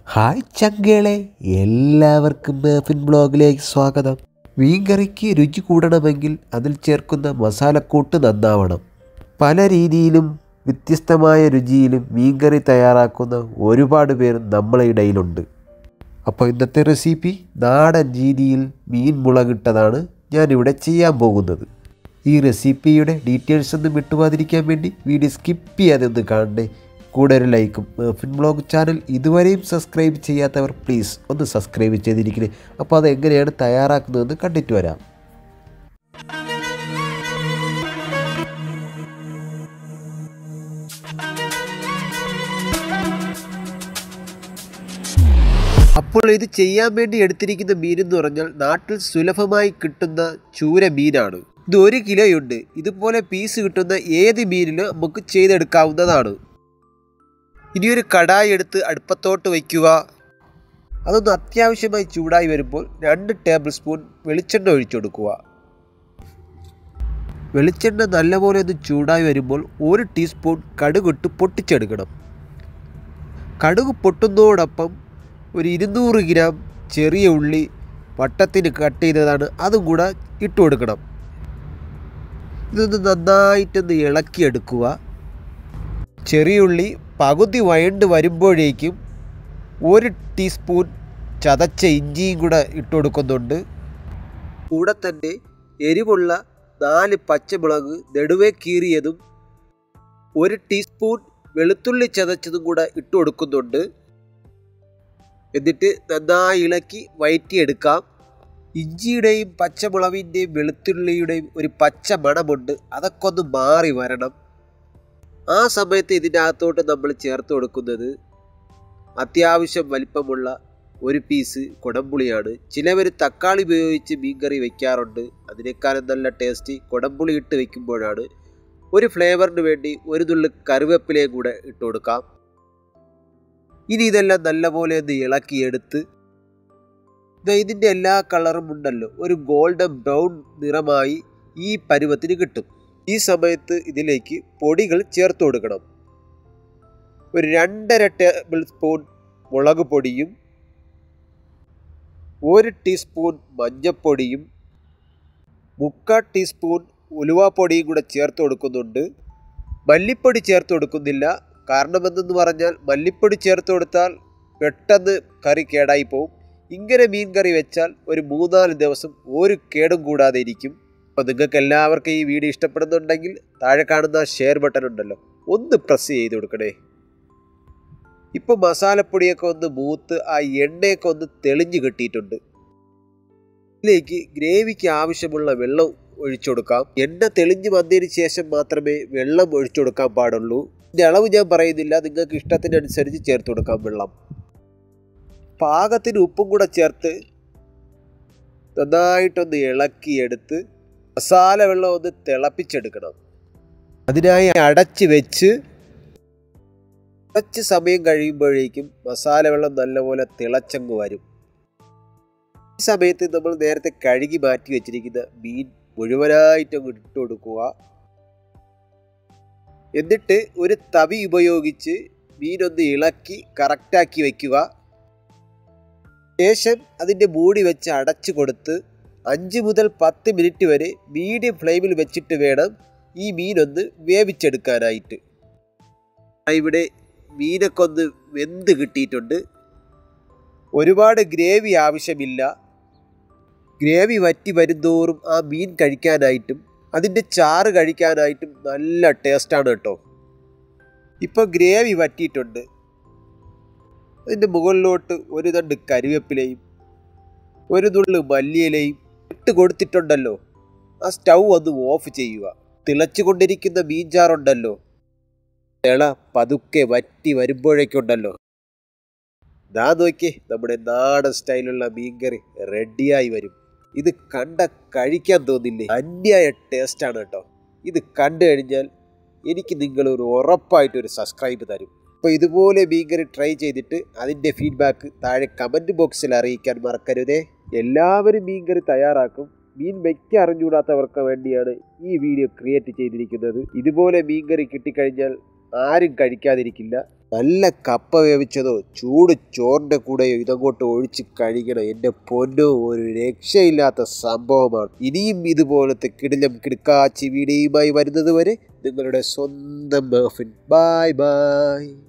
hi ചങ്കേളെ എല്ലാവർക്കും മേഫിൻ ബ്ലോഗിലേക്ക് സ്വാഗതം മീൻകറിക്ക് രുചി കൂടണമെങ്കിൽ അതിൽ ചേർക്കുന്ന മസാലക്കൂട്ട് നന്നാവണം പല രീതിയിലും വ്യത്യസ്തമായ രുചിയിലും മീൻകറി തയ്യാറാക്കുന്ന ഒരുപാട് പേർ നമ്മളെ ഇടയിലുണ്ട് അപ്പോൾ ഇന്നത്തെ റെസിപ്പി നാടൻ രീതിയിൽ മീൻ മുളകിട്ടതാണ് ഞാനിവിടെ ചെയ്യാൻ പോകുന്നത് ഈ റെസിപ്പിയുടെ ഡീറ്റെയിൽസ് ഒന്നും വിട്ടുപോകാതിരിക്കാൻ വേണ്ടി വീഡിയോ സ്കിപ്പ് ചെയ്യാതെ ഒന്ന് കാണണേ കൂടെ ഒരു ലൈക്കും ഫിൻ ബ്ലോഗ് ചാനൽ ഇതുവരെയും സബ്സ്ക്രൈബ് ചെയ്യാത്തവർ പ്ലീസ് ഒന്ന് സബ്സ്ക്രൈബ് ചെയ്തിരിക്കണേ അപ്പോൾ അത് എങ്ങനെയാണ് തയ്യാറാക്കുന്നതെന്ന് കണ്ടിട്ട് വരാം അപ്പോൾ ഇത് ചെയ്യാൻ വേണ്ടി എടുത്തിരിക്കുന്ന മീൻ എന്ന് പറഞ്ഞാൽ നാട്ടിൽ സുലഭമായി കിട്ടുന്ന ചൂര മീനാണ് ഇത് ഒരു കിലോയുണ്ട് ഇതുപോലെ പീസ് കിട്ടുന്ന ഏത് മീനിലും നമുക്ക് ചെയ്തെടുക്കാവുന്നതാണ് ഇനിയൊരു കടായി എടുത്ത് അടുപ്പത്തോട്ട് വയ്ക്കുക അതൊന്ന് അത്യാവശ്യമായി ചൂടായി വരുമ്പോൾ രണ്ട് ടേബിൾ സ്പൂൺ വെളിച്ചെണ്ണ ഒഴിച്ചു കൊടുക്കുക വെളിച്ചെണ്ണ നല്ലപോലെ ഒന്ന് ചൂടായി വരുമ്പോൾ ഒരു ടീസ്പൂൺ കടുകിട്ട് പൊട്ടിച്ചെടുക്കണം കടുക് പൊട്ടുന്നതോടൊപ്പം ഒരു ഇരുന്നൂറ് ഗ്രാം ചെറിയ ഉള്ളി വട്ടത്തിന് കട്ട് ചെയ്തതാണ് അതും കൂടെ ഇട്ട് കൊടുക്കണം ഇതൊന്ന് നന്നായിട്ടൊന്ന് ഇളക്കിയെടുക്കുക ചെറിയ ഉള്ളി പകുതി വഴണ്ട് വരുമ്പോഴേക്കും ഒരു ടീസ്പൂൺ ചതച്ച ഇഞ്ചിയും കൂടെ ഇട്ട് കൊടുക്കുന്നുണ്ട് കൂടെ തന്നെ എരിവുള്ള നാല് പച്ചമുളക് നെടുവേ കീറിയതും ഒരു ടീസ്പൂൺ വെളുത്തുള്ളി ചതച്ചതും കൂടെ ഇട്ട് കൊടുക്കുന്നുണ്ട് എന്നിട്ട് നന്നായി ഇളക്കി വയറ്റിയെടുക്കാം ഇഞ്ചിയുടെയും പച്ചമുളകിൻ്റെയും വെളുത്തുള്ളിയുടെയും ഒരു പച്ച മണമുണ്ട് അതൊക്കെ ഒന്ന് മാറി വരണം ആ സമയത്ത് ഇതിൻ്റെ അകത്തോട്ട് നമ്മൾ ചേർത്ത് കൊടുക്കുന്നത് അത്യാവശ്യം വലിപ്പമുള്ള ഒരു പീസ് കുടംപുളിയാണ് ചിലവർ തക്കാളി ഉപയോഗിച്ച് മീൻകറി വെക്കാറുണ്ട് അതിനേക്കാളും നല്ല ടേസ്റ്റ് കുടംപുളി ഇട്ട് വെക്കുമ്പോഴാണ് ഒരു ഫ്ലേവറിന് വേണ്ടി ഒരു തുള്ളി കറിവേപ്പിലയും കൂടെ ഇട്ട് കൊടുക്കാം ഇനി ഇതെല്ലാം നല്ലപോലെ ഒന്ന് ഇളക്കിയെടുത്ത് ഇതിൻ്റെ എല്ലാ കളറും ഉണ്ടല്ലോ ഒരു ഗോൾഡൻ ബ്രൗൺ നിറമായി ഈ പരുവത്തിന് കിട്ടും ഈ സമയത്ത് ഇതിലേക്ക് പൊടികൾ ചേർത്ത് കൊടുക്കണം ഒരു രണ്ടര ടേബിൾ സ്പൂൺ മുളക് പൊടിയും ഒരു ടീസ്പൂൺ മഞ്ഞൾപ്പൊടിയും മുക്കാൽ ടീസ്പൂൺ ഉലുവാപ്പൊടിയും കൂടെ ചേർത്ത് കൊടുക്കുന്നുണ്ട് മല്ലിപ്പൊടി ചേർത്ത് കൊടുക്കുന്നില്ല കാരണം എന്തെന്ന് പറഞ്ഞാൽ മല്ലിപ്പൊടി ചേർത്ത് കൊടുത്താൽ പെട്ടെന്ന് കറി കേടായി പോവും ഇങ്ങനെ മീൻ കറി വെച്ചാൽ ഒരു മൂന്നാല് ദിവസം ഒരു കേടും കൂടാതെ ഇരിക്കും അപ്പോൾ നിങ്ങൾക്ക് എല്ലാവർക്കും ഈ വീഡിയോ ഇഷ്ടപ്പെടുന്നുണ്ടെങ്കിൽ താഴെ കാണുന്ന ഷെയർ ബട്ടൺ ഉണ്ടല്ലോ ഒന്ന് പ്രസ് ചെയ്ത് കൊടുക്കണേ ഇപ്പോൾ മസാലപ്പൊടിയൊക്കെ ഒന്ന് മൂത്ത് ആ എണ്ണയൊക്കെ ഒന്ന് തെളിഞ്ഞ് കിട്ടിയിട്ടുണ്ട് ഇതിലേക്ക് ഗ്രേവിക്ക് ആവശ്യമുള്ള വെള്ളം ഒഴിച്ചു കൊടുക്കാം എണ്ണ തെളിഞ്ഞ് വന്നതിന് ശേഷം മാത്രമേ വെള്ളം ഒഴിച്ചു കൊടുക്കാൻ പാടുള്ളൂ ഇതിൻ്റെ അളവ് ഞാൻ പറയുന്നില്ല നിങ്ങൾക്ക് ഇഷ്ടത്തിനനുസരിച്ച് ചേർത്ത് കൊടുക്കാം വെള്ളം പാകത്തിന് ഉപ്പും കൂടെ ചേർത്ത് നന്നായിട്ടൊന്ന് ഇളക്കിയെടുത്ത് മസാല വെള്ളം ഒന്ന് തിളപ്പിച്ചെടുക്കണം അതിനായി അടച്ച് വെച്ച് കുറച്ച് സമയം കഴിയുമ്പോഴേക്കും മസാല വെള്ളം നല്ലപോലെ തിളച്ചങ്ങ് വരും ഈ സമയത്ത് നമ്മൾ നേരത്തെ കഴുകി മാറ്റി വെച്ചിരിക്കുന്ന മീൻ മുഴുവനായിട്ടും ഇട്ട് കൊടുക്കുക എന്നിട്ട് ഒരു തവി ഉപയോഗിച്ച് മീനൊന്ന് ഇളക്കി കറക്റ്റാക്കി വയ്ക്കുക ശേഷം അതിൻ്റെ മൂടി വെച്ച് അടച്ചു കൊടുത്ത് അഞ്ച് മുതൽ പത്ത് മിനിറ്റ് വരെ മീഡിയം ഫ്ലെയിമിൽ വെച്ചിട്ട് വേണം ഈ മീനൊന്ന് വേവിച്ചെടുക്കാനായിട്ട് ഇവിടെ മീനൊക്കെ ഒന്ന് വെന്ത് കിട്ടിയിട്ടുണ്ട് ഒരുപാട് ഗ്രേവി ആവശ്യമില്ല ഗ്രേവി വറ്റി വരുന്തോറും ആ മീൻ കഴിക്കാനായിട്ടും അതിൻ്റെ ചാറ് കഴിക്കാനായിട്ടും നല്ല ടേസ്റ്റാണ് കേട്ടോ ഇപ്പോൾ ഗ്രേവി വറ്റിയിട്ടുണ്ട് അതിൻ്റെ മുകളിലോട്ട് ഒരു തണ്ട് കരിവേപ്പിലയും ഒരു നുള്ളു മല്ലിയിലയും ഇട്ട് കൊടുത്തിട്ടുണ്ടല്ലോ ആ സ്റ്റൗ ഒന്ന് ഓഫ് ചെയ്യുക തിളച്ചുകൊണ്ടിരിക്കുന്ന മീൻചാറുണ്ടല്ലോ തിള പതുക്കെ വറ്റി വരുമ്പോഴേക്കുണ്ടല്ലോ ദാ നോക്കി നമ്മുടെ നാടൻ സ്റ്റൈലുള്ള മീൻകറി റെഡിയായി വരും ഇത് കണ്ട കഴിക്കാൻ തോന്നില്ലേ അന്യായ ടേസ്റ്റാണ് കേട്ടോ ഇത് കണ്ടു കഴിഞ്ഞാൽ എനിക്ക് നിങ്ങൾ ഒരു ഉറപ്പായിട്ടൊരു സബ്സ്ക്രൈബ് തരും അപ്പോൾ ഇതുപോലെ മീൻകറി ട്രൈ ചെയ്തിട്ട് അതിൻ്റെ ഫീഡ്ബാക്ക് താഴെ കമൻറ്റ് ബോക്സിൽ അറിയിക്കാൻ മറക്കരുതേ എല്ലാവരും മീൻകറി തയ്യാറാക്കും മീൻ വെക്കാൻ അറിഞ്ഞുകൂടാത്തവർക്ക് വേണ്ടിയാണ് ഈ വീഡിയോ ക്രിയേറ്റ് ചെയ്തിരിക്കുന്നത് ഇതുപോലെ മീൻകറി കിട്ടിക്കഴിഞ്ഞാൽ ആരും കഴിക്കാതിരിക്കില്ല നല്ല കപ്പ വേവിച്ചതോ ചൂട് ചോറിൻ്റെ കൂടെയോ ഇതങ്ങോട്ട് ഒഴിച്ച് കഴിക്കണം എൻ്റെ പൊന്നോ ഒരു രക്ഷയില്ലാത്ത സംഭവമാണ് ഇനിയും ഇതുപോലത്തെ കിടിലം കിടക്കാച്ചി വീഡിയോയുമായി വരുന്നത് വരെ നിങ്ങളുടെ സ്വന്തം മെഹഫിൻ ബായ് ബായ്